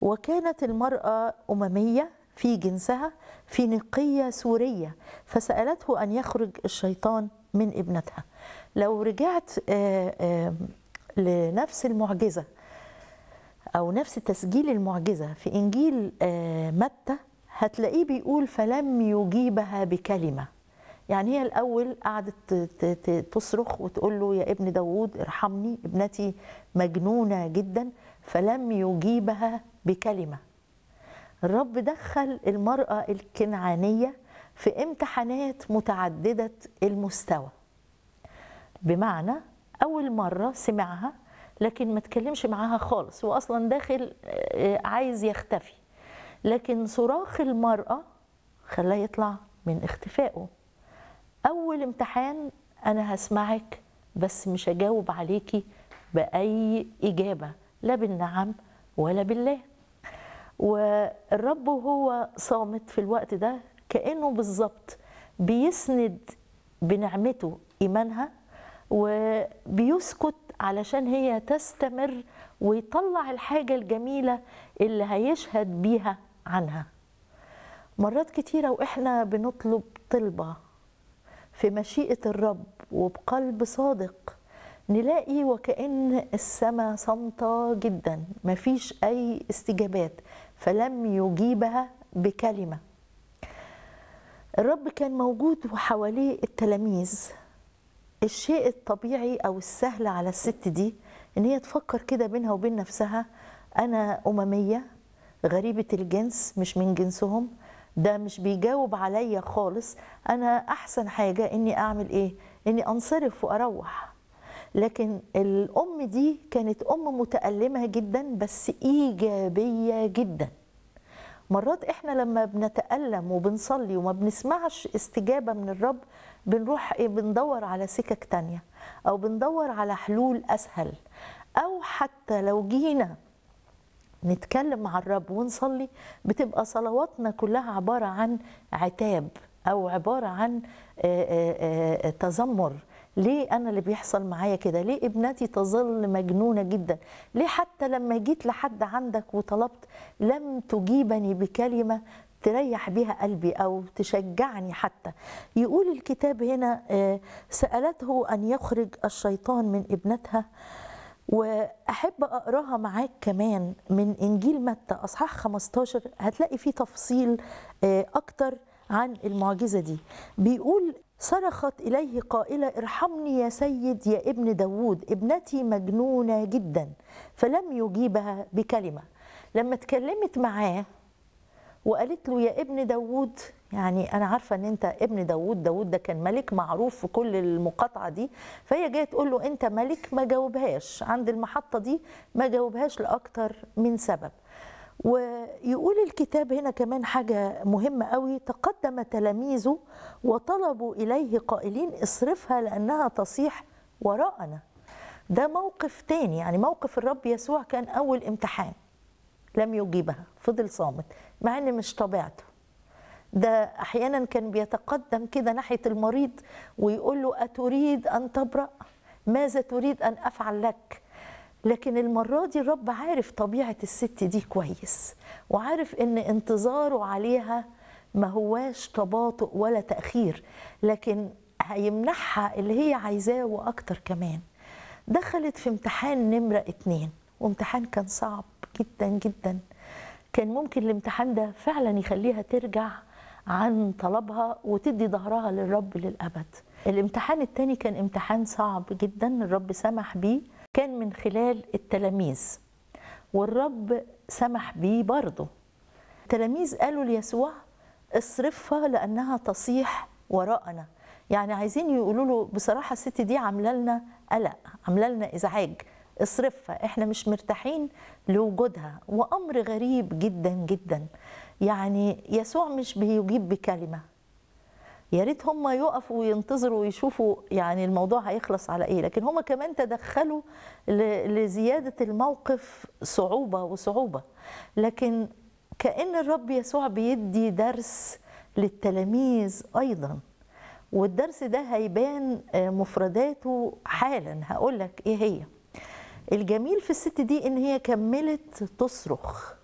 وكانت المرأة أممية في جنسها فينيقية سورية فسألته أن يخرج الشيطان من ابنتها لو رجعت آه، آه، لنفس المعجزة أو نفس تسجيل المعجزة في إنجيل آه، متى هتلاقيه بيقول فلم يجيبها بكلمة يعني هي الأول قعدت ت- ت- ت- تصرخ وتقول له يا ابن داوود ارحمني ابنتي مجنونة جدا فلم يجيبها بكلمة الرب دخل المرأة الكنعانية في امتحانات متعددة المستوى بمعنى أول مرة سمعها لكن ما تكلمش معاها خالص هو أصلا داخل آه، عايز يختفي لكن صراخ المرأة خلاه يطلع من اختفائه أول امتحان أنا هسمعك بس مش هجاوب عليكي بأي إجابة لا بالنعم ولا بالله والرب وهو صامت في الوقت ده كأنه بالظبط بيسند بنعمته إيمانها وبيسكت علشان هي تستمر ويطلع الحاجة الجميلة اللي هيشهد بيها عنها مرات كتيرة وإحنا بنطلب طلبة في مشيئة الرب وبقلب صادق نلاقي وكأن السماء صامتة جدا مفيش أي استجابات فلم يجيبها بكلمة الرب كان موجود وحواليه التلاميذ الشيء الطبيعي أو السهل على الست دي إن هي تفكر كده بينها وبين نفسها أنا أممية غريبة الجنس مش من جنسهم ده مش بيجاوب عليا خالص أنا أحسن حاجة إني أعمل إيه؟ إني أنصرف وأروح لكن الأم دي كانت أم متألمة جدا بس إيجابية جدا مرات احنا لما بنتألم وبنصلي وما بنسمعش استجابة من الرب بنروح ايه بندور على سكك تانية او بندور على حلول اسهل او حتى لو جينا نتكلم مع الرب ونصلي بتبقى صلواتنا كلها عبارة عن عتاب أو عبارة عن آه، آه، آه، تذمر ليه أنا اللي بيحصل معايا كده ليه ابنتي تظل مجنونة جدا ليه حتى لما جيت لحد عندك وطلبت لم تجيبني بكلمة تريح بيها قلبي أو تشجعني حتى يقول الكتاب هنا آه، سألته أن يخرج الشيطان من ابنتها واحب اقراها معاك كمان من انجيل متى اصحاح 15 هتلاقي فيه تفصيل آه، اكتر عن المعجزه دي بيقول صرخت اليه قائله ارحمني يا سيد يا ابن داوود ابنتي مجنونه جدا فلم يجيبها بكلمه لما اتكلمت معاه وقالت له يا ابن داوود يعني انا عارفه ان انت ابن داوود داوود ده كان ملك معروف في كل المقاطعه دي فهي جايه تقول له انت ملك ما جاوبهاش عند المحطه دي ما جاوبهاش لاكتر من سبب ويقول الكتاب هنا كمان حاجه مهمه قوي تقدم تلاميذه وطلبوا اليه قائلين اصرفها لانها تصيح وراءنا ده موقف تاني يعني موقف الرب يسوع كان اول امتحان لم يجيبها فضل صامت مع ان مش طبيعته ده احيانا كان بيتقدم كده ناحيه المريض ويقول له اتريد ان تبرا ماذا تريد ان افعل لك لكن المره دي الرب عارف طبيعه الست دي كويس وعارف ان انتظاره عليها ما هواش تباطؤ ولا تاخير لكن هيمنحها اللي هي عايزاه واكتر كمان دخلت في امتحان نمره اتنين وامتحان كان صعب جدا جدا كان ممكن الامتحان ده فعلا يخليها ترجع عن طلبها وتدي ظهرها للرب للأبد الامتحان التاني كان امتحان صعب جدا الرب سمح بيه كان من خلال التلاميذ والرب سمح بيه برضه التلاميذ قالوا ليسوع اصرفها لأنها تصيح وراءنا يعني عايزين يقولوا له بصراحة الست دي عاملة لنا قلق عاملة لنا إزعاج اصرفها احنا مش مرتاحين لوجودها وامر غريب جدا جدا يعني يسوع مش بيجيب بكلمه يا ريت هم يقفوا وينتظروا ويشوفوا يعني الموضوع هيخلص على ايه لكن هم كمان تدخلوا ل- لزياده الموقف صعوبه وصعوبه لكن كان الرب يسوع بيدي درس للتلاميذ ايضا والدرس ده هيبان آه، مفرداته حالا هقول لك ايه هي الجميل في الست دي ان هي كملت تصرخ